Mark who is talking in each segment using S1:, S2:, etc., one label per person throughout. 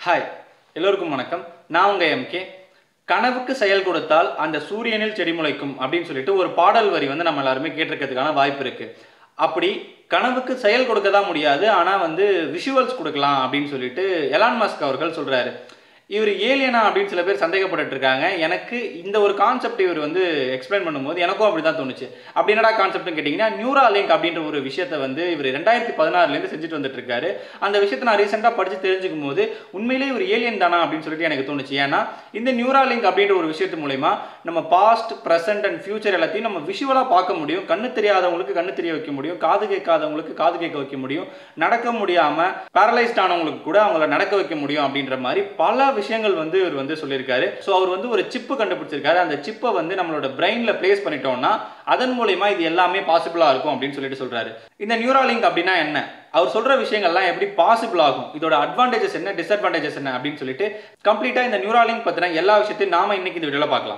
S1: hi எல்லோருக்கும் வணக்கம் நான் உங்கள் எம்கே கனவுக்கு செயல் கொடுத்தால் அந்த சூரியனில் செடி முளைக்கும் அப்படின்னு சொல்லிட்டு ஒரு பாடல் வரி வந்து நம்ம எல்லாருமே கேட்டிருக்கிறதுக்கான வாய்ப்பு இருக்கு அப்படி கனவுக்கு செயல் கொடுக்க தான் முடியாது ஆனால் வந்து விஷுவல்ஸ் கொடுக்கலாம் அப்படின்னு சொல்லிட்டு எலான் மஸ்க் அவர்கள் சொல்றாரு இவர் ஏலியனா அப்படின்னு சில பேர் சந்தேகப்பட்டுட்டு இருக்காங்க எனக்கு இந்த ஒரு கான்செப்ட் இவர் வந்து எக்ஸ்பிளைன் பண்ணும்போது எனக்கும் அப்படி தான் தோணுச்சு அப்படி என்னடா கான்செப்ட்னு கேட்டிங்கன்னா நியூரா லிங்க் அப்படின்ற ஒரு விஷயத்தை வந்து இவர் ரெண்டாயிரத்தி பதினாறுலேருந்து செஞ்சுட்டு வந்துட்டு இருக்காரு அந்த விஷயத்தை நான் ரீசெண்டாக படித்து தெரிஞ்சுக்கும் போது உண்மையிலேயே இவர் ஏலியன் தானா அப்படின்னு சொல்லிட்டு எனக்கு தோணுச்சு ஏன்னா இந்த நியூரா லிங்க் அப்படின்ற ஒரு விஷயத்து மூலயமா நம்ம பாஸ்ட் ப்ரெசென்ட் அண்ட் ஃபியூச்சர் எல்லாத்தையும் நம்ம விஷுவலாக பார்க்க முடியும் கண்ணு தெரியாதவங்களுக்கு கண்ணு தெரிய வைக்க முடியும் காது கேட்காதவங்களுக்கு காது கேட்க வைக்க முடியும் நடக்க முடியாமல் பேரலைஸ்ட் ஆனவங்களுக்கு கூட அவங்கள நடக்க வைக்க முடியும் அப்படின்ற மாதிரி பல விஷயங்கள் வந்து இவர் வந்து சொல்லியிருக்காரு ஸோ அவர் வந்து ஒரு சிப்பு கண்டுபிடிச்சிருக்காரு அந்த சிப்பை வந்து நம்மளோட பிரெயின்ல பிளேஸ் பண்ணிட்டோம்னா அதன் மூலயமா இது எல்லாமே பாசிபிளா இருக்கும் அப்படின்னு சொல்லிட்டு சொல்றாரு இந்த நியூராலிங்க் அப்படின்னா என்ன அவர் சொல்ற விஷயங்கள்லாம் எப்படி பாசிபிள் ஆகும் இதோட அட்வான்டேஜஸ் என்ன டிஸ்அட்வான்டேஜஸ் என்ன அப்படின்னு சொல்லிட்டு கம்ப்ளீட்டா இந்த நியூராலிங்க் பத்தின எல்லா விஷயத்தையும் நாம இன்னைக்கு இந்த வீடியோல பார்க்கலாம்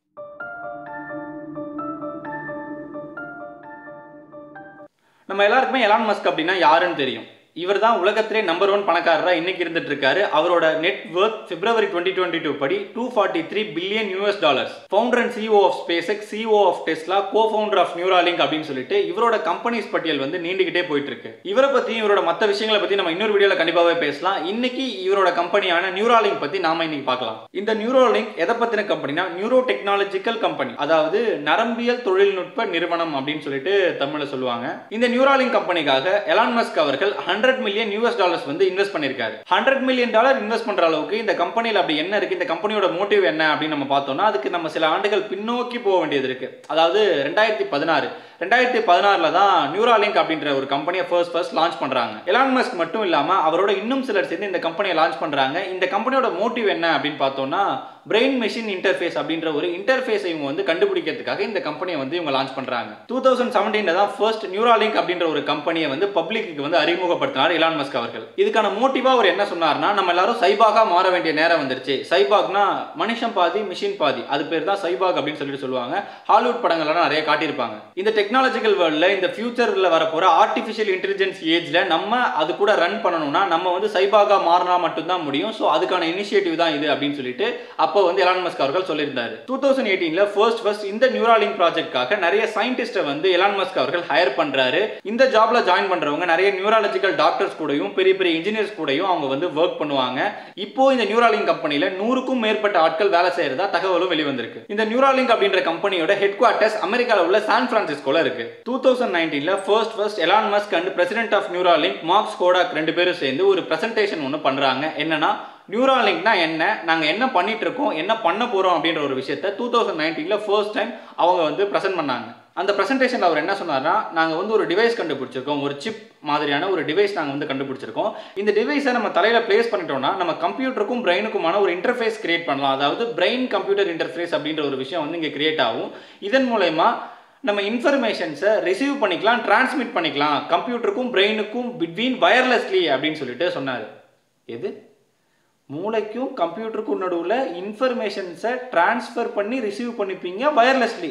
S1: நம்ம எல்லாருக்குமே எலான் மஸ்க் அப்படின்னா யாருன்னு தெரியும் இவர் தான் உலகத்திலே நம்பர் ஒன் பணக்காரராக இன்னைக்கு இருந்துட்டு இருக்காரு அவரோட net worth February twenty twenty two படி two forty three billion US dollars founder and CEO of SpaceX CEO of Tesla co founder of Neuralink அப்படின்னு சொல்லிட்டு இவரோட கம்பெனிஸ் பட்டியல் வந்து நீண்டுகிட்டே போயிட்டு இருக்கு இவரை பத்தி இவரோட மற்ற விஷயங்களை பத்தி நம்ம இன்னொரு வீடியோல கண்டிப்பாவே பேசலாம் இன்னைக்கு இவரோட கம்பெனியான நியூராலிங்க் பத்தி நாம இன்னைக்கு பார்க்கலாம் இந்த நியூரோலிங்க் எதை பத்தின கம்பெனினா நியூரோ டெக்னாலஜிக்கல் கம்பெனி அதாவது நரம்பியல் தொழில்நுட்ப நிறுவனம் அப்படின்னு சொல்லிட்டு தமிழ்ல சொல்லுவாங்க இந்த நியூராலிங்க் கம்பெனிக்காக எலான் மஸ்க் அவர்கள் ஹண்ட்ரட் மில்லியன் யூஎஸ் டாலர்ஸ் வந்து இன்வெஸ்ட் பண்ணிருக்காரு ஹண்ட்ரட் மில்லியன் டாலர் இன்வெஸ்ட் பண்ற அளவுக்கு இந்த கம்பெனியில் அப்படி என்ன இருக்கு இந்த கம்பெனியோட மோட்டிவ் என்ன அப்படின்னு நம்ம பார்த்தோம்னா அதுக்கு நம்ம சில ஆண்டுகள் பின்னோக்கி போக வேண்டியது இருக்கு அதாவது ரெண்டாயிரத்தி பதினாறு ரெண்டாயிரத்தி பதினாறுல தான் நியூராலிங்க் அப்படின்ற ஒரு கம்பெனியை ஃபர்ஸ்ட் ஃபர்ஸ்ட் லான்ச் பண்றாங்க எலான் மஸ்க் மட்டும் இல்லாம அவரோட இன்னும் சிலர் சேர்ந்து இந்த கம்பெனியை லான்ச் பண்றாங்க இந்த கம்பெனியோட மோட்டிவ் என்ன அப்படின்னு பார்த்தோம்னா பிரெயின் மெஷின் இன்டர்ஃபேஸ் அப்படின்ற ஒரு இன்டர்ஃபேஸை இவங்க வந்து கண்டுபிடிக்கிறதுக்காக இந்த கம்பெனியை வந்து இவங்க லான்ச் பண்றாங்க டூ தௌசண்ட் செவன்டீன்ல தான் ஃபர்ஸ்ட் நியூராலிங்க் அப்படின்ற ஒரு கம்பெனியை வந்து பப்ளிக்கு வந்து அறிமுகப்படுத்தினார் இலான் மஸ்க் அவர்கள் இதுக்கான மோட்டிவா அவர் என்ன சொன்னார்னா நம்ம எல்லாரும் சைபாகா மாற வேண்டிய நேரம் வந்துருச்சு சைபாக்னா மனுஷன் பாதி மிஷின் பாதி அது பேர் தான் சைபாக் அப்படின்னு சொல்லிட்டு சொல்லுவாங்க ஹாலிவுட் படங்கள்லாம் நிறைய காட்டியிருப்பாங்க இந்த டெக்னாலஜிக்கல் வேர்ல்டில் இந்த ஃபியூச்சரில் வரப்போகிற ஆர்டிஃபிஷியல் இன்டெலிஜென்ஸ் ஏஜில் நம்ம அது கூட ரன் பண்ணணும்னா நம்ம வந்து சைபாகா மாறினா மட்டும்தான் முடியும் ஸோ அதுக்கான இனிஷியேட்டிவ் தான் இது அப்படின்னு சொல்லிட்டு அப்போ வந்து எலான் மஸ்க் அவர்கள் சொல்லியிருந்தாரு டூ தௌசண்ட் எயிட்டீனில் ஃபர்ஸ்ட் ஃபர்ஸ்ட் இந்த நியூராலிங் ப்ராஜெக்ட்காக நிறைய சயின்டிஸ்ட்டை வந்து எலான் மஸ்க் அவர்கள் ஹையர் பண்ணுறாரு இந்த ஜாப்ல ஜாயின் பண்ணுறவங்க நிறைய நியூராலஜிக்கல் டாக்டர்ஸ் கூடயும் பெரிய பெரிய இன்ஜினியர்ஸ் கூடயும் அவங்க வந்து ஒர்க் பண்ணுவாங்க இப்போ இந்த நியூராலிங் கம்பெனியில் நூறுக்கும் மேற்பட்ட ஆட்கள் வேலை செய்யறதா தகவலும் வெளிவந்திருக்கு இந்த நியூராலிங்க் அப்படின்ற கம்பெனியோட ஹெட் குவார்ட்டர்ஸ் அமெரிக்காவில் உள்ள சான் பிரான்சிஸ்கோல இருக்கு டூ தௌசண்ட் நைன்டீன்ல first first Elon Musk and president of Neuralink Max Hodak ரெண்டு பேரும் சேர்ந்து ஒரு பிரசன்டேஷன் ஒன்று பண்றாங்க என்னன்னா நியூராலிங்க்னா என்ன நாங்கள் என்ன பண்ணிட்டு இருக்கோம் என்ன பண்ண போகிறோம் அப்படின்ற ஒரு விஷயத்த டூ தௌசண்ட் நைன்டீனில் ஃபர்ஸ்ட் டைம் அவங்க வந்து ப்ரெசென்ட் பண்ணாங்க அந்த ப்ரெசன்டேஷனில் அவர் என்ன சொன்னார்னா நாங்கள் வந்து ஒரு டிவைஸ் கண்டுபிடிச்சிருக்கோம் ஒரு சிப் மாதிரியான ஒரு டிவைஸ் நாங்கள் வந்து கண்டுபிடிச்சிருக்கோம் இந்த டிவைஸை நம்ம தலையில் பிளேஸ் பண்ணிட்டோம்னா நம்ம கம்ப்யூட்டருக்கும் பிரெயினுக்குமான ஒரு இன்டர்ஃபேஸ் கிரியேட் பண்ணலாம் அதாவது பிரெயின் கம்ப்யூட்டர் இன்டர்ஃபேஸ் அப்படின்ற ஒரு விஷயம் வந்து இங்கே கிரியேட் ஆகும் இதன் மூலயமா நம்ம இன்ஃபர்மேஷன்ஸை ரிசீவ் பண்ணிக்கலாம் டிரான்ஸ்மிட் பண்ணிக்கலாம் கம்ப்யூட்டருக்கும் பிரெயினுக்கும் பிட்வீன் வயர்லெஸ்லி அப்படின்னு சொல்லிட்டு சொன்னார் எது மூளைக்கும் கம்ப்யூட்டருக்கும் நடுவில் இன்ஃபர்மேஷன்ஸை டிரான்ஸ்ஃபர் பண்ணி ரிசீவ் பண்ணிப்பீங்க வயர்லெஸ்லி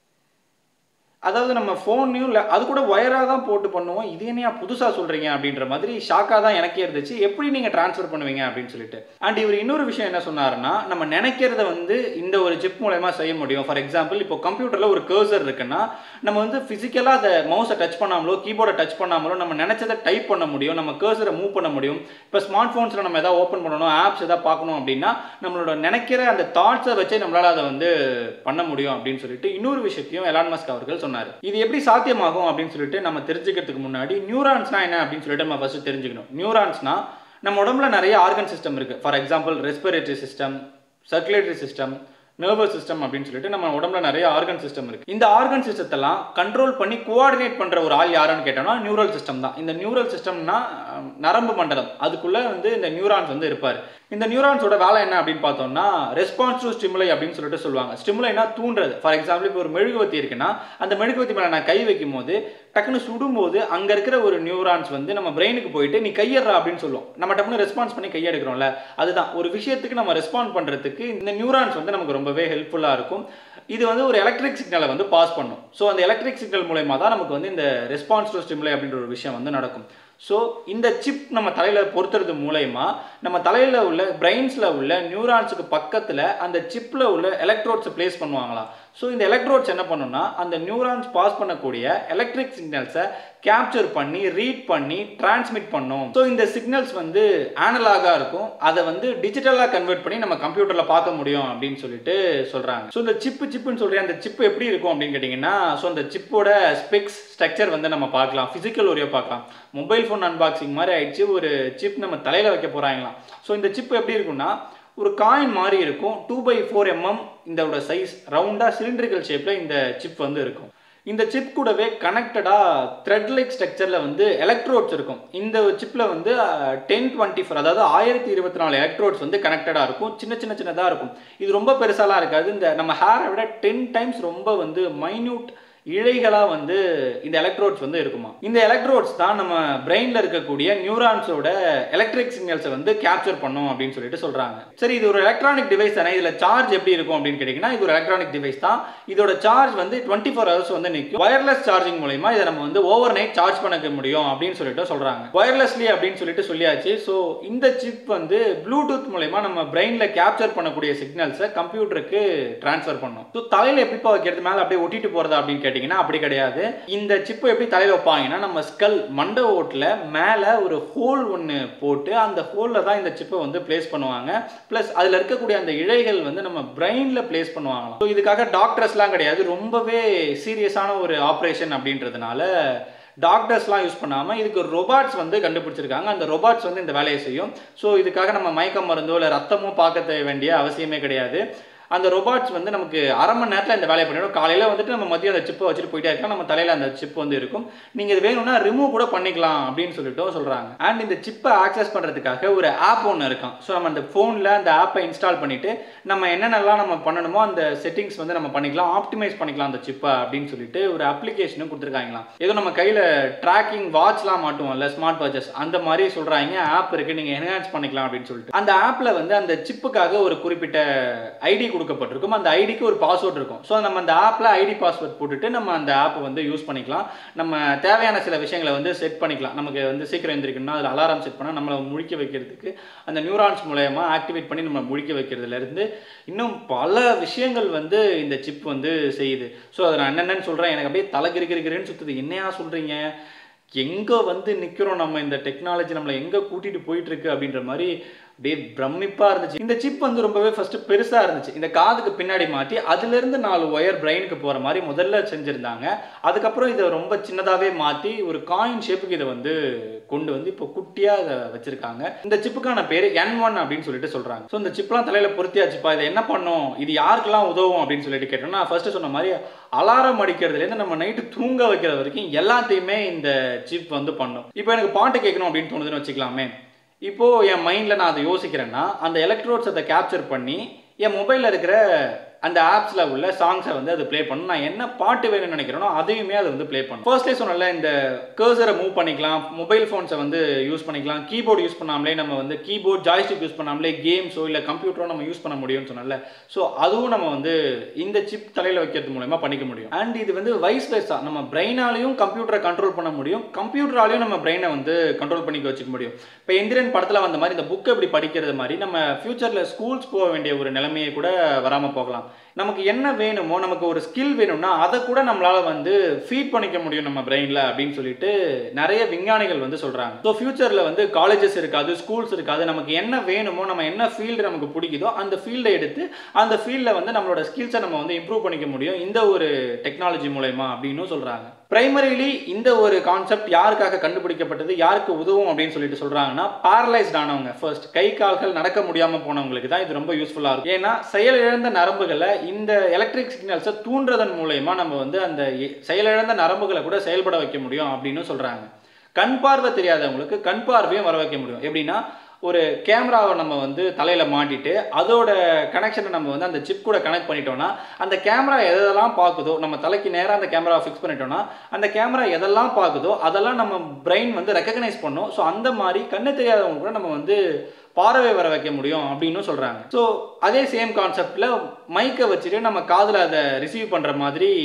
S1: அதாவது நம்ம ஃபோன்லையும் இல்லை அது கூட ஒயராக தான் போட்டு பண்ணுவோம் இது என்னையா புதுசாக சொல்கிறீங்க அப்படின்ற மாதிரி ஷாக்காக தான் எனக்கே இருந்துச்சு எப்படி நீங்கள் ட்ரான்ஸ்ஃபர் பண்ணுவீங்க அப்படின்னு சொல்லிட்டு அண்ட் இவர் இன்னொரு விஷயம் என்ன சொன்னாருன்னா நம்ம நினைக்கிறத வந்து இந்த ஒரு சிப் மூலயமா செய்ய முடியும் ஃபார் எக்ஸாம்பிள் இப்போ கம்ப்யூட்டரில் ஒரு கர்சர் இருக்குன்னா நம்ம வந்து ஃபிசிக்கலாக அதை மவுஸை டச் பண்ணாமலோ கீபோர்டை டச் பண்ணாமலோ நம்ம நினச்சதை டைப் பண்ண முடியும் நம்ம கர்சரை மூவ் பண்ண முடியும் இப்போ ஸ்மார்ட் ஃபோன்ஸில் நம்ம எதாவது ஓப்பன் பண்ணணும் ஆப்ஸ் எதாவது பார்க்கணும் அப்படின்னா நம்மளோட நினைக்கிற அந்த தாட்ஸை வச்சே நம்மளால் அதை வந்து பண்ண முடியும் அப்படின்னு சொல்லிட்டு இன்னொரு விஷயத்தையும் எலான் மஸ்க் அவர்கள் சொன்னார் இது எப்படி சாத்தியமாகும் அப்படின்னு சொல்லிட்டு நம்ம தெரிஞ்சுக்கிறதுக்கு முன்னாடி நியூரான்ஸ்னா என்ன அப்படின்னு சொல்லிட்டு நம்ம ஃபர்ஸ்ட் தெரிஞ்சுக்கணும் நியூரான்ஸ்னா நம்ம உடம்புல நிறைய ஆர்கன் சிஸ்டம் இருக்கு for example respiratory system circulatory system nervous system அப்படின்னு சொல்லிட்டு நம்ம உடம்புல நிறைய ஆர்கன் சிஸ்டம் இருக்கு இந்த ஆர்கன் சிஸ்டத்தெல்லாம் கண்ட்ரோல் பண்ணி கோஆர்டினேட் பண்ற ஒரு ஆள் யாருன்னு கேட்டோம்னா நியூரல் சிஸ்டம் தான் இந்த நியூரல் சிஸ்டம்னா நரம்பு மண்டலம் அதுக்குள்ள வந்து இந்த நியூரான்ஸ் வந்து இருப்பார் இந்த நியூரான்ஸோட வேலை என்ன அப்படின்னு பார்த்தோம்னா ரெஸ்பான்ஸ் டு ஸ்டிமுலை அப்படின்னு சொல்லிட்டு சொல்லுவாங்க ஸ்டிமுலைனா தூண்டுறது ஃபார் எக்ஸாம்பிள் இப்போ ஒரு மெழுகுவத்தி இருக்குன்னா அந்த மெழுகுவத்தி மேலே நான் கை வைக்கும் போது டக்குன்னு சுடும்போது அங்கே இருக்கிற ஒரு நியூரான்ஸ் வந்து நம்ம பிரெயினுக்கு போயிட்டு நீ கையடுறா அப்படின்னு சொல்லுவோம் நம்ம டக்குன்னு ரெஸ்பான்ஸ் பண்ணி கையெடுக்கிறோம்ல அதுதான் ஒரு விஷயத்துக்கு நம்ம ரெஸ்பாண்ட் பண்ணுறதுக்கு இந்த நியூரான்ஸ் வந்து நமக்கு ரொம்பவே ஹெல்ப்ஃபுல்லாக இருக்கும் இது வந்து ஒரு எலக்ட்ரிக் சிக்னலை வந்து பாஸ் பண்ணும் ஸோ அந்த எலக்ட்ரிக் சிக்னல் மூலயமா தான் நமக்கு வந்து இந்த ரெஸ்பான்ஸ் டு ஸ்டிமுலை அப்படின்ற ஒரு விஷயம் வந்து நடக்கும் ஸோ இந்த சிப் நம்ம தலையில் பொருத்துறது மூலயமா நம்ம தலையில் உள்ள பிரெயின்ஸில் உள்ள நியூரான்ஸுக்கு பக்கத்தில் அந்த சிப்பில் உள்ள எலக்ட்ரோட்ஸை ப்ளேஸ் பண்ணுவாங்களாம் ஸோ இந்த எலக்ட்ரோட்ஸ் என்ன பண்ணுன்னா அந்த நியூரான்ஸ் பாஸ் பண்ணக்கூடிய எலக்ட்ரிக் சிக்னல்ஸை கேப்சர் பண்ணி ரீட் பண்ணி டிரான்ஸ்மிட் பண்ணும் ஸோ இந்த சிக்னல்ஸ் வந்து ஆனலாகாக இருக்கும் அதை வந்து டிஜிட்டலாக கன்வெர்ட் பண்ணி நம்ம கம்ப்யூட்டரில் பார்க்க முடியும் அப்படின்னு சொல்லிட்டு சொல்கிறாங்க ஸோ இந்த சிப்பு சிப்புன்னு சொல்கிறேன் அந்த சிப்பு எப்படி இருக்கும் அப்படின்னு கேட்டிங்கன்னா ஸோ அந்த சிப்போட ஸ்பெக்ஸ் ஸ்ட்ரக்சர் வந்து நம்ம பார்க்கலாம் ஃபிசிக்கல் ஒரே பார்க்கலாம் மொபைல் ஃபோன் அன்பாக்சிங் மாதிரி ஆயிடுச்சு ஒரு சிப் நம்ம தலையில் வைக்க போகிறாங்களாம் ஸோ இந்த சிப் எப்படி இருக்கும்னா ஒரு காயின் மாதிரி இருக்கும் டூ பை ஃபோர் எம்எம் இதோட சைஸ் ரவுண்டாக சிலிண்ட்ரிக்கல் ஷேப்பில் இந்த சிப் வந்து இருக்கும் இந்த சிப் கூடவே கனெக்டடாக த்ரெட் லைக் ஸ்ட்ரக்சரில் வந்து எலக்ட்ரோட்ஸ் இருக்கும் இந்த சிப்பில் வந்து டென் டுவெண்ட்டி ஃபோர் அதாவது ஆயிரத்தி இருபத்தி நாலு எலக்ட்ரோட்ஸ் வந்து கனெக்டடாக இருக்கும் சின்ன சின்ன சின்னதாக இருக்கும் இது ரொம்ப பெருசாலாம் இருக்காது இந்த நம்ம ஹேரை விட டென் டைம்ஸ் ரொம்ப வந்து மைன்யூட் இழைகளாக வந்து இந்த எலக்ட்ரோட்ஸ் வந்து இருக்குமா இந்த எலக்ட்ரோட்ஸ் தான் நம்ம பிரெயினில் இருக்கக்கூடிய நியூரான்ஸோட எலக்ட்ரிக் சிக்னல்ஸை வந்து கேப்சர் பண்ணும் அப்படின்னு சொல்லிட்டு சொல்கிறாங்க சரி இது ஒரு எலக்ட்ரானிக் டிவைஸ் தானே இதில் சார்ஜ் எப்படி இருக்கும் அப்படின்னு கேட்டிங்கன்னா இது ஒரு எலக்ட்ரானிக் டிவைஸ் தான் இதோட சார்ஜ் வந்து டுவெண்ட்டி ஃபோர் ஹவர்ஸ் வந்து நிற்கும் ஒயர்லெஸ் சார்ஜிங் மூலயமா இதை நம்ம வந்து ஓவர் நைட் சார்ஜ் பண்ணிக்க முடியும் அப்படின்னு சொல்லிட்டு சொல்கிறாங்க ஒயர்லெஸ்லி அப்படின்னு சொல்லிட்டு சொல்லியாச்சு ஸோ இந்த சிப் வந்து ப்ளூடூத் மூலயமா நம்ம பிரெயினில் கேப்சர் பண்ணக்கூடிய சிக்னல்ஸை கம்ப்யூட்டருக்கு ட்ரான்ஸ்ஃபர் பண்ணும் ஸோ தலையில் எப்படிப்பா வைக்கிறது மேலே அப்படியே ஒட்டிட்டு போகிறதா அப்படின்னு கேட்டிங்கன்னா அப்படி கிடையாது இந்த சிப்பை எப்படி தலையில் வைப்பாங்கன்னா நம்ம ஸ்கல் மண்டை ஓட்டில் மேலே ஒரு ஹோல் ஒன்று போட்டு அந்த ஹோலில் தான் இந்த சிப்பை வந்து பிளேஸ் பண்ணுவாங்க ப்ளஸ் அதில் இருக்கக்கூடிய அந்த இழைகள் வந்து நம்ம பிரெயினில் பிளேஸ் பண்ணுவாங்களாம் ஸோ இதுக்காக டாக்டர்ஸ்லாம் கிடையாது ரொம்பவே சீரியஸான ஒரு ஆப்ரேஷன் அப்படின்றதுனால டாக்டர்ஸ்லாம் யூஸ் பண்ணாமல் இதுக்கு ரொபாட்ஸ் வந்து கண்டுபிடிச்சிருக்காங்க அந்த ரொபாட்ஸ் வந்து இந்த வேலையை செய்யும் ஸோ இதுக்காக நம்ம மயக்க மருந்தோ இல்லை ரத்தமோ பார்க்க வேண்டிய அவசியமே கிடையாது அந்த ரொபாட்ஸ் வந்து நமக்கு அரை மணி நேரத்தில் இந்த வேலையை பண்ணிடும் காலையில் வந்துட்டு நம்ம மதியம் அந்த சிப்பை வச்சுட்டு போயிட்டே இருக்கலாம் நம்ம தலையில் அந்த சிப் வந்து இருக்கும் நீங்கள் இது வேணும்னா ரிமூவ் கூட பண்ணிக்கலாம் அப்படின்னு சொல்லிட்டு சொல்கிறாங்க அண்ட் இந்த சிப்பை ஆக்சஸ் பண்ணுறதுக்காக ஒரு ஆப் ஒன்று இருக்கும் ஸோ நம்ம அந்த ஃபோனில் அந்த ஆப்பை இன்ஸ்டால் பண்ணிவிட்டு நம்ம என்னென்னலாம் நம்ம பண்ணணுமோ அந்த செட்டிங்ஸ் வந்து நம்ம பண்ணிக்கலாம் ஆப்டிமைஸ் பண்ணிக்கலாம் அந்த சிப்பை அப்படின்னு சொல்லிட்டு ஒரு அப்ளிகேஷனும் கொடுத்துருக்காங்களாம் ஏதோ நம்ம கையில் ட்ராக்கிங் வாட்ச்லாம் மாட்டுவோம்ல ஸ்மார்ட் வாட்சஸ் அந்த மாதிரி சொல்கிறாங்க ஆப் இருக்குது நீங்கள் என்ஹான்ஸ் பண்ணிக்கலாம் அப்படின்னு சொல்லிட்டு அந்த ஆப்பில் வந்து அந்த சிப்புக்காக ஒரு குறிப்பிட்ட ஐடி கொடுக்கப்பட்டிருக்கும் அந்த ஐடிக்கு ஒரு பாஸ்வேர்ட் இருக்கும் ஸோ நம்ம அந்த ஆப்பில் ஐடி பாஸ்வேர்ட் போட்டுட்டு நம்ம அந்த ஆப்பை வந்து யூஸ் பண்ணிக்கலாம் நம்ம தேவையான சில விஷயங்களை வந்து செட் பண்ணிக்கலாம் நமக்கு வந்து சீக்கிரம் எழுந்திரிக்கணும்னா அதில் அலாரம் செட் பண்ணால் நம்மளை முழிக்க வைக்கிறதுக்கு அந்த நியூரான்ஸ் மூலயமா ஆக்டிவேட் பண்ணி நம்ம முழிக்க வைக்கிறதுலேருந்து இன்னும் பல விஷயங்கள் வந்து இந்த சிப் வந்து செய்யுது ஸோ அதை நான் என்னென்னு சொல்கிறேன் எனக்கு அப்படியே தலை கிருக்கிறேன்னு சுற்றுது என்னையா சொல்கிறீங்க எங்கே வந்து நிற்கிறோம் நம்ம இந்த டெக்னாலஜி நம்மளை எங்கே கூட்டிகிட்டு போயிட்டுருக்கு அப்படின்ற மாதிரி அப்படியே பிரமிப்பாக இருந்துச்சு இந்த சிப் வந்து ரொம்பவே ஃபஸ்ட்டு பெருசாக இருந்துச்சு இந்த காதுக்கு பின்னாடி மாட்டி அதுலேருந்து நாலு ஒயர் பிரெயினுக்கு போகிற மாதிரி முதல்ல செஞ்சுருந்தாங்க அதுக்கப்புறம் இதை ரொம்ப சின்னதாகவே மாற்றி ஒரு காயின் ஷேப்புக்கு இதை வந்து கொண்டு வந்து இப்போ குட்டியாக இதை வச்சுருக்காங்க இந்த சிப்புக்கான பேர் என் ஒன் அப்படின்னு சொல்லிட்டு சொல்கிறாங்க ஸோ இந்த சிப்லாம் தலையில் பொருத்தியாச்சுப்பா இதை என்ன பண்ணும் இது யாருக்கெல்லாம் உதவும் அப்படின்னு சொல்லிட்டு கேட்டோம்னா ஃபஸ்ட்டு சொன்ன மாதிரி அலாரம் அடிக்கிறதுலேருந்து நம்ம நைட்டு தூங்க வைக்கிறது வரைக்கும் எல்லாத்தையுமே இந்த சிப் வந்து பண்ணும் இப்போ எனக்கு பாட்டு கேட்கணும் அப்படின்னு தோணுதுன்னு வச்சுக்கலாமே இப்போது என் மைண்டில் நான் அதை யோசிக்கிறேன்னா அந்த எலக்ட்ரோட்ஸ் அதை கேப்சர் பண்ணி என் மொபைலில் இருக்கிற அந்த ஆப்ஸில் உள்ள சாங்ஸை வந்து அது ப்ளே பண்ணும் நான் என்ன பாட்டு வேணும்னு நினைக்கிறேனோ அதையுமே அது வந்து ப்ளே பண்ணும் ஃபர்ஸ்ட்லே சொன்னல இந்த கர்சரை மூவ் பண்ணிக்கலாம் மொபைல் ஃபோன்ஸை வந்து யூஸ் பண்ணிக்கலாம் கீபோர்டு யூஸ் பண்ணாமலே நம்ம வந்து கீபோர்ட் ஜாய்ஸ்டிக் யூஸ் பண்ணாமலே கேம்ஸோ இல்லை கம்ப்யூட்டரோ நம்ம யூஸ் பண்ண முடியும்னு சொன்னல ஸோ அதுவும் நம்ம வந்து இந்த சிப் தலையில் வைக்கிறது மூலயமா பண்ணிக்க முடியும் அண்ட் இது வந்து வைஸ் வைஸாக நம்ம பிரெயினாலையும் கம்ப்யூட்டரை கண்ட்ரோல் பண்ண முடியும் கம்ப்யூட்டராலையும் நம்ம பிரெயினை வந்து கண்ட்ரோல் பண்ணிக்க வச்சுக்க முடியும் இப்போ எந்திரன் படத்தில் வந்த மாதிரி இந்த புக்கை இப்படி படிக்கிறது மாதிரி நம்ம ஃப்யூச்சரில் ஸ்கூல்ஸ் போக வேண்டிய ஒரு நிலைமையை கூட வராமல் போகலாம் நமக்கு என்ன வேணுமோ நமக்கு ஒரு ஸ்கில் வேணும்னா அதை கூட நம்மளால வந்து ஃபீட் பண்ணிக்க முடியும் நம்ம பிரெயினில் அப்படின்னு சொல்லிட்டு நிறைய விஞ்ஞானிகள் வந்து சொல்கிறாங்க ஸோ ஃபியூச்சரில் வந்து காலேஜஸ் இருக்காது ஸ்கூல்ஸ் இருக்காது நமக்கு என்ன வேணுமோ நம்ம என்ன ஃபீல்டு நமக்கு பிடிக்குதோ அந்த ஃபீல்டை எடுத்து அந்த ஃபீல்டில் வந்து நம்மளோட ஸ்கில்ஸை நம்ம வந்து இம்ப்ரூவ் பண்ணிக்க முடியும் இந்த ஒரு டெக்னாலஜி மூலயமா அப்படின்னு சொல்கிறாங்க பிரைமரிலி இந்த ஒரு கான்செப்ட் யாருக்காக கண்டுபிடிக்கப்பட்டது யாருக்கு உதவும் அப்படின்னு சொல்லிட்டு சொல்றாங்கன்னா பேரலைஸ்ட் ஆனவங்க ஃபர்ஸ்ட் கை கால்கள் நடக்க முடியாம போனவங்களுக்கு தான் இது ரொம்ப யூஸ்ஃபுல்லா இருக்கும் ஏன்னா செயலிழந்த நரம்புகளை இந்த எலக்ட்ரிக் சிக்னல்ஸை தூண்டுறதன் மூலயமா நம்ம வந்து அந்த செயலிழந்த நரம்புகளை கூட செயல்பட வைக்க முடியும் அப்படின்னு சொல்றாங்க கண் பார்வை தெரியாதவங்களுக்கு கண் பார்வையும் வர வைக்க முடியும் எப்படின்னா ஒரு கேமராவை நம்ம வந்து தலையில் மாட்டிட்டு அதோட கனெக்ஷனை நம்ம வந்து அந்த சிப் கூட கனெக்ட் பண்ணிட்டோம்னா அந்த கேமரா எதெல்லாம் பார்க்குதோ நம்ம தலைக்கு நேராக அந்த கேமராவை ஃபிக்ஸ் பண்ணிட்டோம்னா அந்த கேமரா எதெல்லாம் பார்க்குதோ அதெல்லாம் நம்ம பிரெயின் வந்து ரெக்கக்னைஸ் பண்ணும் ஸோ அந்த மாதிரி கண்ணு தெரியாதவங்க கூட நம்ம வந்து பார்வை வர வைக்க முடியும் அப்படின்னு சொல்கிறாங்க ஸோ அதே சேம் கான்செப்டில் மைக்கை வச்சுட்டு நம்ம காதில் அதை ரிசீவ் பண்ணுற மாதிரி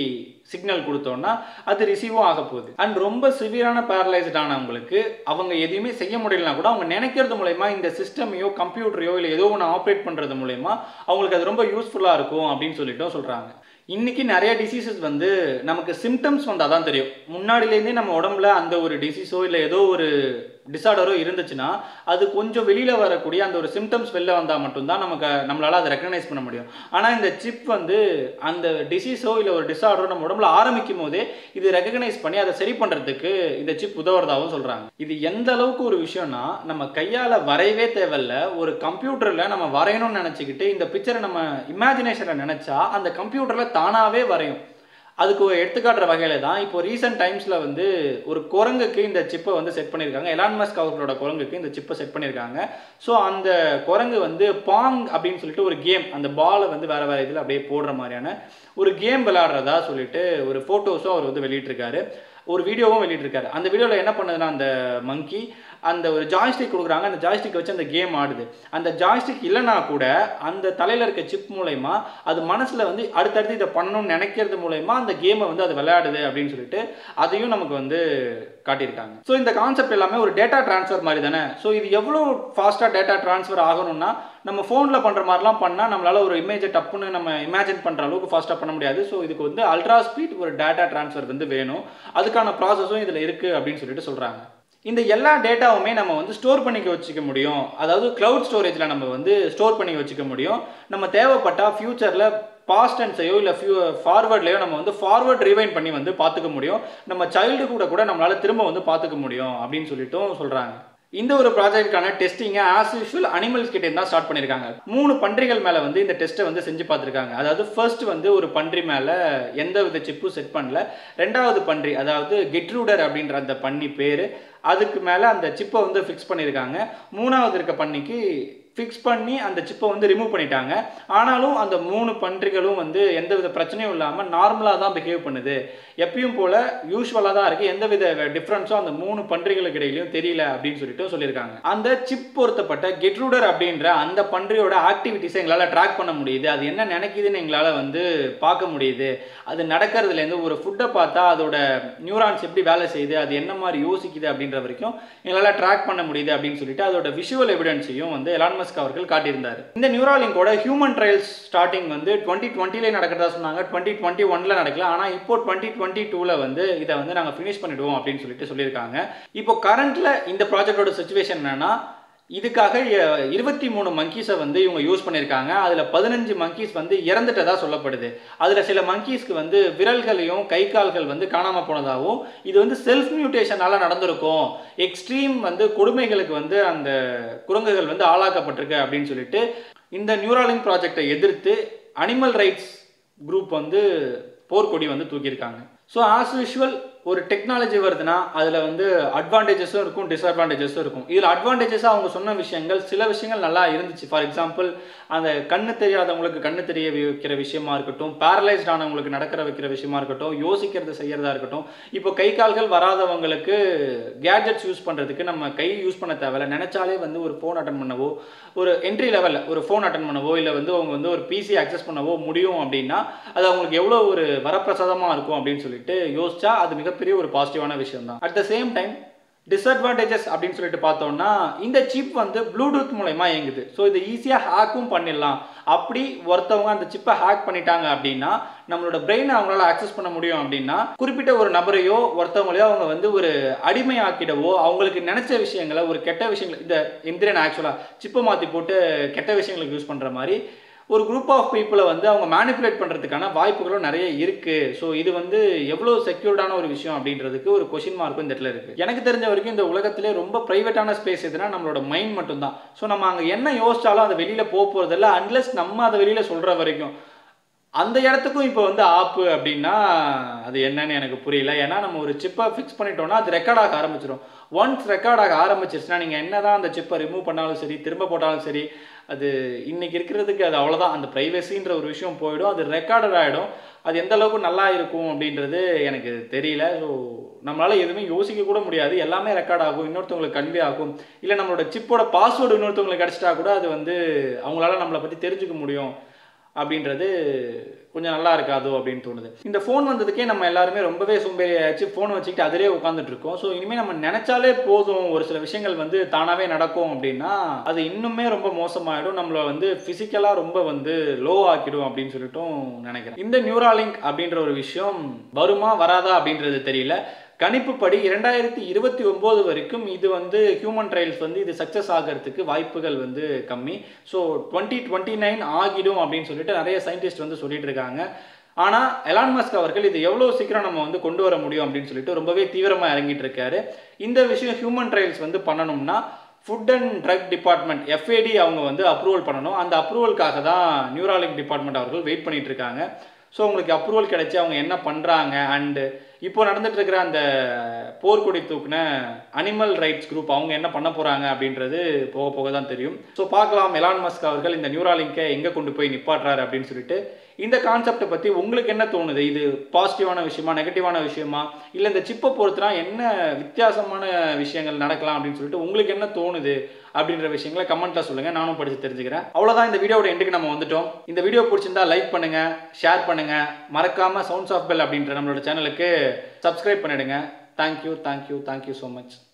S1: சிக்னல் கொடுத்தோம்னா அது ரிசீவும் ஆக போகுது அண்ட் ரொம்ப சிவியரான பேரலைஸ்ட் ஆனவங்களுக்கு அவங்க எதையுமே செய்ய முடியலனா கூட அவங்க நினைக்கிறது மூலயமா இந்த சிஸ்டமையோ கம்ப்யூட்டரையோ இல்லை ஏதோ ஒன்று ஆப்ரேட் பண்ணுறது மூலயமா அவங்களுக்கு அது ரொம்ப யூஸ்ஃபுல்லாக இருக்கும் அப்படின்னு சொல்லிட்டும் சொல்கிறாங்க இன்னைக்கு நிறைய டிசீசஸ் வந்து நமக்கு சிம்டம்ஸ் வந்தால் தான் தெரியும் முன்னாடிலேருந்தே நம்ம உடம்புல அந்த ஒரு டிசீஸோ இல்லை ஏதோ ஒரு டிசார்டரோ இருந்துச்சுன்னா அது கொஞ்சம் வெளியில் வரக்கூடிய அந்த ஒரு சிம்டம்ஸ் வெளில வந்தால் மட்டும்தான் நமக்கு நம்மளால் அதை ரெக்கக்னைஸ் பண்ண முடியும் ஆனால் இந்த சிப் வந்து அந்த டிசீஸோ இல்லை ஒரு டிசார்டரோ நம்ம உடம்புல ஆரம்பிக்கும் போதே இது ரெக்கக்னைஸ் பண்ணி அதை சரி பண்ணுறதுக்கு இந்த சிப் உதவுறதாகவும் சொல்கிறாங்க இது எந்த அளவுக்கு ஒரு விஷயம்னா நம்ம கையால் வரையவே தேவையில்ல ஒரு கம்ப்யூட்டரில் நம்ம வரையணும்னு நினச்சிக்கிட்டு இந்த பிக்சரை நம்ம இமேஜினேஷனில் நினச்சா அந்த கம்ப்யூட்டரில் தானாகவே வரையும் அதுக்கு ஒரு எடுத்துக்காட்டுற வகையில தான் இப்போ ரீசெண்ட் டைம்ஸில் வந்து ஒரு குரங்குக்கு இந்த சிப்பை வந்து செட் பண்ணியிருக்காங்க எலான் மஸ்க் அவர்களோட குரங்குக்கு இந்த சிப்பை செட் பண்ணியிருக்காங்க ஸோ அந்த குரங்கு வந்து பாங் அப்படின்னு சொல்லிட்டு ஒரு கேம் அந்த பாலை வந்து வேறு வேறு இதில் அப்படியே போடுற மாதிரியான ஒரு கேம் விளையாடுறதா சொல்லிட்டு ஒரு ஃபோட்டோஸும் அவர் வந்து வெளியிட்டிருக்காரு ஒரு வீடியோவும் வெளியிட்டிருக்காரு அந்த வீடியோவில் என்ன பண்ணுதுன்னா அந்த மங்கி அந்த ஒரு ஜாய்ஸ்டிக் கொடுக்குறாங்க அந்த ஜாய்ஸ்டிக் வச்சு அந்த கேம் ஆடுது அந்த ஜாய்ஸ்டிக் இல்லைனா கூட அந்த தலையில் இருக்க சிப் மூலயமா அது மனசில் வந்து அடுத்தடுத்து இதை பண்ணணும்னு நினைக்கிறது மூலயமா அந்த கேமை வந்து அது விளையாடுது அப்படின்னு சொல்லிட்டு அதையும் நமக்கு வந்து காட்டியிருக்காங்க ஸோ இந்த கான்செப்ட் எல்லாமே ஒரு டேட்டா ட்ரான்ஸ்ஃபர் மாதிரி தானே ஸோ இது எவ்வளோ ஃபாஸ்ட்டாக டேட்டா ட்ரான்ஸ்ஃபர் ஆகணும்னா நம்ம ஃபோனில் பண்ணுற மாதிரிலாம் பண்ணால் நம்மளால் ஒரு இமேஜை டப்புன்னு நம்ம இமேஜின் பண்ணுற அளவுக்கு ஃபாஸ்ட்டாக பண்ண முடியாது ஸோ இதுக்கு வந்து அல்ட்ரா ஸ்பீட் ஒரு டேட்டா ட்ரான்ஸ்ஃபர் வந்து வேணும் அதுக்கான ப்ராசஸும் இதில் இருக்குது அப்படின்னு சொல்லிட்டு சொல்கிறாங்க இந்த எல்லா டேட்டாவுமே நம்ம வந்து ஸ்டோர் பண்ணிக்க வச்சுக்க முடியும் அதாவது க்ளவுட் ஸ்டோரேஜில் நம்ம வந்து ஸ்டோர் பண்ணி வச்சுக்க முடியும் நம்ம தேவைப்பட்டால் ஃப்யூச்சரில் பாஸ்ட் டென்ஸையோ இல்லை ஃபியூ ஃபார்வர்ட்லையோ நம்ம வந்து ஃபார்வர்ட் ரிவைன் பண்ணி வந்து பார்த்துக்க முடியும் நம்ம சைல்டு கூட கூட நம்மளால் திரும்ப வந்து பார்த்துக்க முடியும் அப்படின்னு சொல்லிட்டும் சொல்கிறாங்க இந்த ஒரு ப்ராஜெக்ட்டுக்கான டெஸ்டிங்கை ஆஸ் யூஷுவல் அனிமல்ஸ் கிட்டே தான் ஸ்டார்ட் பண்ணியிருக்காங்க மூணு பன்றிகள் மேலே வந்து இந்த டெஸ்ட்டை வந்து செஞ்சு பார்த்துருக்காங்க அதாவது ஃபர்ஸ்ட் வந்து ஒரு பன்றி மேலே எந்த வித சிப்பும் செட் பண்ணல ரெண்டாவது பன்றி அதாவது கெட்ரூடர் அப்படின்ற அந்த பன்னி பேர் அதுக்கு மேலே அந்த சிப்பை வந்து ஃபிக்ஸ் பண்ணியிருக்காங்க மூணாவது இருக்க பன்னிக்கு ஃபிக்ஸ் பண்ணி அந்த சிப்பை வந்து ரிமூவ் பண்ணிட்டாங்க ஆனாலும் அந்த மூணு பன்றிகளும் வந்து எந்த வித பிரச்சனையும் இல்லாமல் நார்மலாக தான் பிஹேவ் பண்ணுது எப்பயும் போல் யூஸ்வலாக தான் இருக்குது எந்த வித டிஃப்ரென்ஸும் அந்த மூணு பன்றிகளுக்கு இடையிலையும் தெரியல அப்படின்னு சொல்லிட்டு சொல்லியிருக்காங்க அந்த சிப் பொருத்தப்பட்ட கெட்ரூடர் அப்படின்ற அந்த பன்றியோட ஆக்டிவிட்டிஸை எங்களால் ட்ராக் பண்ண முடியுது அது என்ன நினைக்குதுன்னு எங்களால் வந்து பார்க்க முடியுது அது நடக்கிறதுலேருந்து ஒரு ஃபுட்டை பார்த்தா அதோட நியூரான்ஸ் எப்படி வேலை செய்யுது அது என்ன மாதிரி யோசிக்குது அப்படின்ற வரைக்கும் எங்களால் ட்ராக் பண்ண முடியுது அப்படின்னு சொல்லிட்டு அதோட விஷுவல் எவிடன்ஸையும் வந்து எலான் மஸ்க் அவர்கள் காட்டியிருந்தார் இந்த நியூராலிங்கோட ஹியூமன் ட்ரையல்ஸ் ஸ்டார்டிங் வந்து டுவெண்ட்டி டுவெண்ட்டிலே நடக்கிறதா சொன்னாங்க டுவெண்ட்டி டுவெண்ட்டி ஒன்ல நடக்கல ஆனால் இப்போ டுவெண்ட்டி டுவெண்ட்டி டூவில் வந்து இதை வந்து நாங்கள் ஃபினிஷ் பண்ணிடுவோம் அப்படின்னு சொல்லிட்டு சொல்லியிருக்காங்க இப்போ கரண்ட்ல இந்த ப்ராஜெக்டோட சுச்சுவேஷன் என்னன்னா இதுக்காக இருபத்தி மூணு மங்கீஸை வந்து இவங்க யூஸ் பண்ணியிருக்காங்க அதில் பதினஞ்சு மங்கீஸ் வந்து இறந்துட்டதா சொல்லப்படுது அதில் சில மங்கீஸ்க்கு வந்து விரல்களையும் கை கால்கள் வந்து காணாமல் போனதாகவும் இது வந்து செல்ஃப் மியூட்டேஷனால நடந்திருக்கும் எக்ஸ்ட்ரீம் வந்து கொடுமைகளுக்கு வந்து அந்த குரங்குகள் வந்து ஆளாக்கப்பட்டிருக்கு அப்படின்னு சொல்லிட்டு இந்த நியூராலிங் ப்ராஜெக்டை எதிர்த்து அனிமல் ரைட்ஸ் குரூப் வந்து போர்க்கொடி வந்து தூக்கியிருக்காங்க ஸோ ஆஸ் யூஷுவல் ஒரு டெக்னாலஜி வருதுன்னா அதில் வந்து அட்வான்டேஜஸும் இருக்கும் டிஸ்அட்வான்டேஜஸும் இருக்கும் இதில் அட்வான்டேஜஸாக அவங்க சொன்ன விஷயங்கள் சில விஷயங்கள் நல்லா இருந்துச்சு ஃபார் எக்ஸாம்பிள் அந்த கண்ணு தெரியாதவங்களுக்கு கண்ணு தெரிய வைக்கிற விஷயமா இருக்கட்டும் பேரலைஸ்ட் ஆனவங்களுக்கு நடக்கிற வைக்கிற விஷயமா இருக்கட்டும் யோசிக்கிறது செய்யறதா இருக்கட்டும் இப்போ கை கால்கள் வராதவங்களுக்கு கேஜெட்ஸ் யூஸ் பண்ணுறதுக்கு நம்ம கை யூஸ் பண்ண தேவையில்ல நினச்சாலே வந்து ஒரு ஃபோன் அட்டன் பண்ணவோ ஒரு என்ட்ரி லெவலில் ஒரு ஃபோன் அட்டன் பண்ணவோ இல்லை வந்து அவங்க வந்து ஒரு பிசி அக்சஸ் பண்ணவோ முடியும் அப்படின்னா அது அவங்களுக்கு எவ்வளோ ஒரு வரப்பிரசாதமாக இருக்கும் அப்படின்னு சொல்லிட்டு யோசிச்சா அது மிகப்பெரிய ஒரு பாசிட்டிவான விஷயம் தான் at the same time disadvantages அப்படின்னு சொல்லிட்டு பார்த்தோம்னா இந்த சிப் வந்து ப்ளூடூத் மூலயமா இயங்குது ஸோ இதை ஈஸியாக ஹேக்கும் பண்ணிடலாம் அப்படி ஒருத்தவங்க அந்த சிப்பை ஹேக் பண்ணிட்டாங்க அப்படின்னா நம்மளோட பிரெயினை அவங்களால ஆக்சஸ் பண்ண முடியும் அப்படின்னா குறிப்பிட்ட ஒரு நபரையோ ஒருத்தவங்களையோ அவங்க வந்து ஒரு அடிமையாக்கிடவோ அவங்களுக்கு நினைச்ச விஷயங்களை ஒரு கெட்ட விஷயங்கள் இந்த இந்திரன் ஆக்சுவலாக சிப்பை மாற்றி போட்டு கெட்ட விஷயங்களுக்கு யூஸ் பண்ணுற மாதிரி ஒரு குரூப் ஆஃப் பீப்புளை வந்து அவங்க மேனிப்புலேட் பண்ணுறதுக்கான வாய்ப்புகளும் நிறைய இருக்குது ஸோ இது வந்து எவ்வளோ செக்யூர்டான ஒரு விஷயம் அப்படின்றதுக்கு ஒரு கொஷின் மார்க்கும் இந்த இடத்துல இருக்குது எனக்கு தெரிஞ்ச வரைக்கும் இந்த உலகத்திலே ரொம்ப ப்ரைவேட்டான ஸ்பேஸ் எதுனா நம்மளோட மைண்ட் மட்டும்தான் ஸோ நம்ம அங்கே என்ன யோசிச்சாலும் அதை வெளியில் போக போகிறதில்ல அன்லெஸ் நம்ம அதை வெளியில் சொல்கிற வரைக்கும் அந்த இடத்துக்கும் இப்போ வந்து ஆப்பு அப்படின்னா அது என்னன்னு எனக்கு புரியல ஏன்னா நம்ம ஒரு சிப்பை ஃபிக்ஸ் பண்ணிட்டோம்னா அது ரெக்கார்ட் ஆக ஆரம்பிச்சிடும் ஒன்ஸ் ரெக்கார்ட் ஆக ஆரம்பிச்சிருச்சுன்னா நீங்கள் என்ன தான் அந்த சிப்பை ரிமூவ் பண்ணாலும் சரி திரும்ப போட்டாலும் சரி அது இன்னைக்கு இருக்கிறதுக்கு அது அவ்வளோதான் அந்த ப்ரைவசின்ற ஒரு விஷயம் போயிடும் அது ரெக்கார்டட் ஆகிடும் அது எந்த அளவுக்கு நல்லா இருக்கும் அப்படின்றது எனக்கு தெரியல ஸோ நம்மளால் எதுவுமே யோசிக்க கூட முடியாது எல்லாமே ரெக்கார்ட் ஆகும் இன்னொருத்தவங்களுக்கு கன்வே ஆகும் இல்லை நம்மளோட சிப்போட பாஸ்வேர்டு இன்னொருத்தவங்களுக்கு கிடச்சிட்டா கூட அது வந்து அவங்களால நம்மளை பற்றி தெரிஞ்சுக்க முடியும் அப்படின்றது கொஞ்சம் நல்லா இருக்காதோ அப்படின்னு தோணுது இந்த ஃபோன் வந்ததுக்கே நம்ம எல்லாருமே ரொம்பவே சோம்பேறி ஆச்சு ஃபோன் வச்சுக்கிட்டு அதிலே உட்காந்துட்டு இருக்கோம் ஸோ இனிமேல் நம்ம நினைச்சாலே போதும் ஒரு சில விஷயங்கள் வந்து தானாகவே நடக்கும் அப்படின்னா அது இன்னுமே ரொம்ப மோசமாயிடும் நம்மளை வந்து ஃபிசிக்கலாக ரொம்ப வந்து லோ ஆக்கிடும் அப்படின்னு சொல்லிட்டும் நினைக்கிறேன் இந்த நியூராலிங்க் அப்படின்ற ஒரு விஷயம் வருமா வராதா அப்படின்றது தெரியல கணிப்புப்படி இரண்டாயிரத்தி இருபத்தி ஒம்பது வரைக்கும் இது வந்து ஹியூமன் ட்ரையல்ஸ் வந்து இது சக்ஸஸ் ஆகிறதுக்கு வாய்ப்புகள் வந்து கம்மி ஸோ டுவெண்ட்டி டுவெண்ட்டி நைன் ஆகிடும் அப்படின்னு சொல்லிட்டு நிறைய சயின்டிஸ்ட் வந்து சொல்லிட்டு இருக்காங்க ஆனால் எலான் மஸ்க் அவர்கள் இது எவ்வளோ சீக்கிரம் நம்ம வந்து கொண்டு வர முடியும் அப்படின்னு சொல்லிட்டு ரொம்பவே தீவிரமாக இறங்கிட்டு இருக்காரு இந்த விஷயம் ஹியூமன் ட்ரையல்ஸ் வந்து பண்ணணும்னா food and drug department FAD அவங்க வந்து அப்ரூவல் பண்ணணும் அந்த அப்ரூவலுக்காக தான் நியூராலிக் டிபார்ட்மெண்ட் அவர்கள் வெயிட் பண்ணிட்டு இருக்காங்க ஸோ உங்களுக்கு அப்ரூவல் கிடைச்சி அவங்க என்ன பண்ணுறாங்க அண்டு இப்போ நடந்துட்டு இருக்கிற அந்த போர்க்கொடி தூக்குன அனிமல் ரைட்ஸ் குரூப் அவங்க என்ன பண்ண போகிறாங்க அப்படின்றது போக போக தான் தெரியும் ஸோ பார்க்கலாம் எலான் மஸ்க் அவர்கள் இந்த நியூராலிங்கை எங்கே கொண்டு போய் நிப்பாட்டுறாரு அப்படின்னு சொல்லிட்டு இந்த கான்செப்டை பற்றி உங்களுக்கு என்ன தோணுது இது பாசிட்டிவான விஷயமா நெகட்டிவான விஷயமா இல்லை இந்த சிப்பை பொறுத்துனா என்ன வித்தியாசமான விஷயங்கள் நடக்கலாம் அப்படின்னு சொல்லிட்டு உங்களுக்கு என்ன தோணுது அப்படின்ற விஷயங்களை கமெண்ட்டில் சொல்லுங்கள் நானும் படித்து தெரிஞ்சுக்கிறேன் அவ்வளோதான் இந்த வீடியோட எண்டுக்கு நம்ம வந்துட்டோம் இந்த வீடியோ பிடிச்சிருந்தா லைக் பண்ணுங்கள் ஷேர் பண்ணுங்கள் மறக்காமல் சவுண்ட்ஸ் ஆஃப் பெல் அப்படின்ற நம்மளோட சேனலுக்கு சப்ஸ்கிரைப் பண்ணிடுங்க thank you thank you thank you so much